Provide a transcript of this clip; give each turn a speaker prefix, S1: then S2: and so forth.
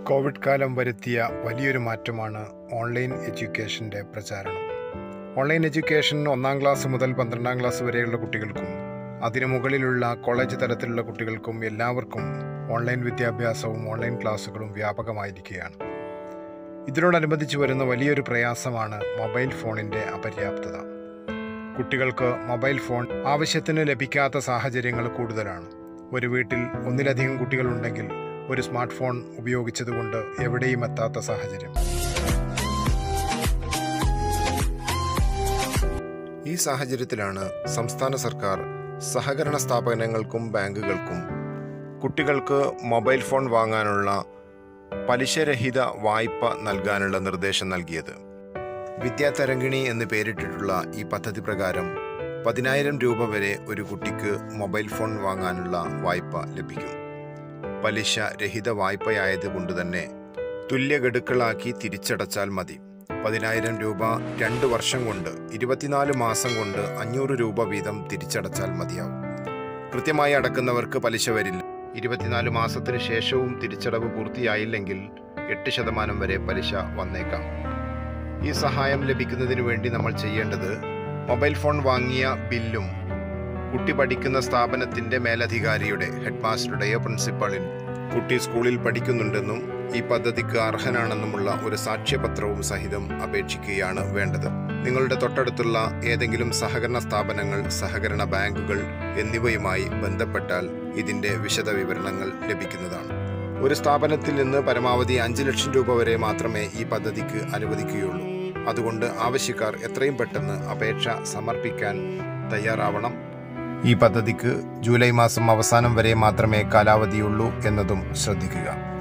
S1: Covid കാലം വരുത്തിയ വലിയൊരു മാറ്റമാണ് ഓൺലൈൻ എഡ്യൂക്കേഷൻ്റെ പ്രചാരണം ഓൺലൈൻ എഡ്യൂക്കേഷൻ ഒന്നാം ക്ലാസ് മുതൽ പന്ത്രണ്ടാം ക്ലാസ് വരെയുള്ള കുട്ടികൾക്കും അതിനു മുകളിലുള്ള കോളേജ് തലത്തിലുള്ള കുട്ടികൾക്കും എല്ലാവർക്കും ഓൺലൈൻ വിദ്യാഭ്യാസവും ഓൺലൈൻ ക്ലാസ്സുകളും വ്യാപകമായിരിക്കുകയാണ് ഇതിനോടനുബന്ധിച്ച് വരുന്ന വലിയൊരു പ്രയാസമാണ് മൊബൈൽ ഫോണിൻ്റെ അപര്യാപ്തത കുട്ടികൾക്ക് മൊബൈൽ ഫോൺ ആവശ്യത്തിന് ലഭിക്കാത്ത സാഹചര്യങ്ങൾ കൂടുതലാണ് ഒരു വീട്ടിൽ ഒന്നിലധികം കുട്ടികളുണ്ടെങ്കിൽ ഒരു സ്മാർട്ട് ഫോൺ ഉപയോഗിച്ചതുകൊണ്ട് എവിടെയും എത്താത്ത സാഹചര്യം
S2: ഈ സാഹചര്യത്തിലാണ് സംസ്ഥാന സർക്കാർ സഹകരണ സ്ഥാപനങ്ങൾക്കും ബാങ്കുകൾക്കും കുട്ടികൾക്ക് മൊബൈൽ ഫോൺ വാങ്ങാനുള്ള പലിശരഹിത വായ്പ നൽകാനുള്ള നിർദ്ദേശം നൽകിയത് വിദ്യാതരംഗിണി എന്ന് പേരിട്ടിട്ടുള്ള ഈ പദ്ധതി പ്രകാരം പതിനായിരം രൂപ വരെ ഒരു കുട്ടിക്ക് മൊബൈൽ ഫോൺ വാങ്ങാനുള്ള വായ്പ ലഭിക്കും പലിശ രഹിത വായ്പയായതുകൊണ്ട് തന്നെ തുല്യഗഡുക്കളാക്കി തിരിച്ചടച്ചാൽ മതി പതിനായിരം രൂപ രണ്ട് വർഷം കൊണ്ട് ഇരുപത്തിനാല് മാസം കൊണ്ട് അഞ്ഞൂറ് രൂപ വീതം തിരിച്ചടച്ചാൽ മതിയാവും കൃത്യമായി അടക്കുന്നവർക്ക് പലിശ വരില്ല ഇരുപത്തിനാല് മാസത്തിന് ശേഷവും തിരിച്ചടവ് പൂർത്തിയായില്ലെങ്കിൽ എട്ട് ശതമാനം വരെ പലിശ വന്നേക്കാം ഈ സഹായം ലഭിക്കുന്നതിന് വേണ്ടി നമ്മൾ ചെയ്യേണ്ടത് മൊബൈൽ ഫോൺ വാങ്ങിയ ബില്ലും കുട്ടി പഠിക്കുന്ന സ്ഥാപനത്തിന്റെ മേലധികാരിയുടെ ഹെഡ് മാസ്റ്ററുടെയോ പ്രിൻസിപ്പളിൻ കുട്ടി സ്കൂളിൽ പഠിക്കുന്നുണ്ടെന്നും ഈ പദ്ധതിക്ക് അർഹനാണെന്നുമുള്ള ഒരു സാക്ഷ്യപത്രവും സഹിതം അപേക്ഷിക്കുകയാണ് വേണ്ടത് നിങ്ങളുടെ തൊട്ടടുത്തുള്ള ഏതെങ്കിലും സഹകരണ സ്ഥാപനങ്ങൾ സഹകരണ ബാങ്കുകൾ എന്നിവയുമായി ബന്ധപ്പെട്ടാൽ ഇതിന്റെ വിശദ വിവരണങ്ങൾ ലഭിക്കുന്നതാണ് ഒരു സ്ഥാപനത്തിൽ നിന്ന് പരമാവധി അഞ്ച് ലക്ഷം രൂപ വരെ മാത്രമേ ഈ പദ്ധതിക്ക് അനുവദിക്കുകയുള്ളൂ അതുകൊണ്ട് ആവശ്യക്കാർ എത്രയും പെട്ടെന്ന് അപേക്ഷ സമർപ്പിക്കാൻ തയ്യാറാവണം ഈ പദ്ധതിക്ക് ജൂലൈ മാസം അവസാനം വരെ മാത്രമേ കാലാവധിയുള്ളൂ എന്നതും ശ്രദ്ധിക്കുക